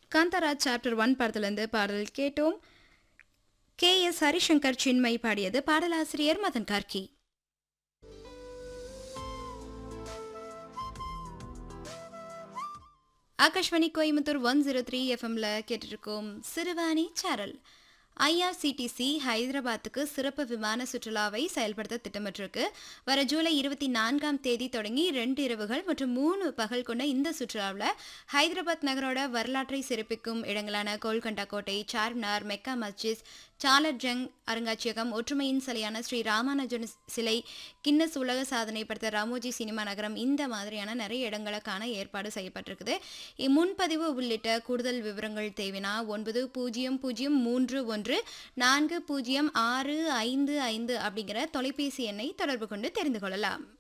Kantharaj chapter one படத்துலேருந்து பாடல் கேட்டோம் கே எஸ் ஹரிசங்கர் சின்மை பாடியது பாடலாசிரியர் Madhan Karky Akashvani Coimbatore one zero three எஃப்எம்ல கேட்டிருக்கோம் சிறுவாணி சேரல் ஐஆர்சிடிசி ஹைதராபாத்துக்கு சிறப்பு விமான சுற்றுலாவை செயல்படுத்த திட்டமிட்டிருக்கு வர ஜூலை இருபத்தி நான்காம் தேதி தொடங்கி ரெண்டு இரவுகள் மற்றும் மூணு பகல் கொண்ட இந்த சுற்றுலாவில் ஹைதராபாத் நகரோட வரலாற்றை சிறப்பிக்கும் இடங்களான கோல்கண்டா கோட்டை சார்மினார் மெக்கா மஸ்ஜித் சாலர் ஜங் அருங்காட்சியகம் ஒற்றுமையின் சிலையான ஸ்ரீ ராமானுஜன் சிலை கின்னஸ் உலக சாதனை படுத்த ராமோஜி சினிமா நகரம் இந்த மாதிரியான நிறைய இடங்களுக்கான ஏற்பாடு செய்யப்பட்டிருக்குது முன்பதிவு உள்ளிட்ட கூடுதல் விவரங்கள் தேவைனா ஒன்பது பூஜ்ஜியம் பூஜ்ஜியம் மூன்று ஒன்று நான்கு பூஜ்ஜியம் ஆறு ஐந்து ஐந்து அப்படிங்கிற தொலைபேசி எண்ணை தொடர்பு கொண்டு தெரிந்து கொள்ளலாம்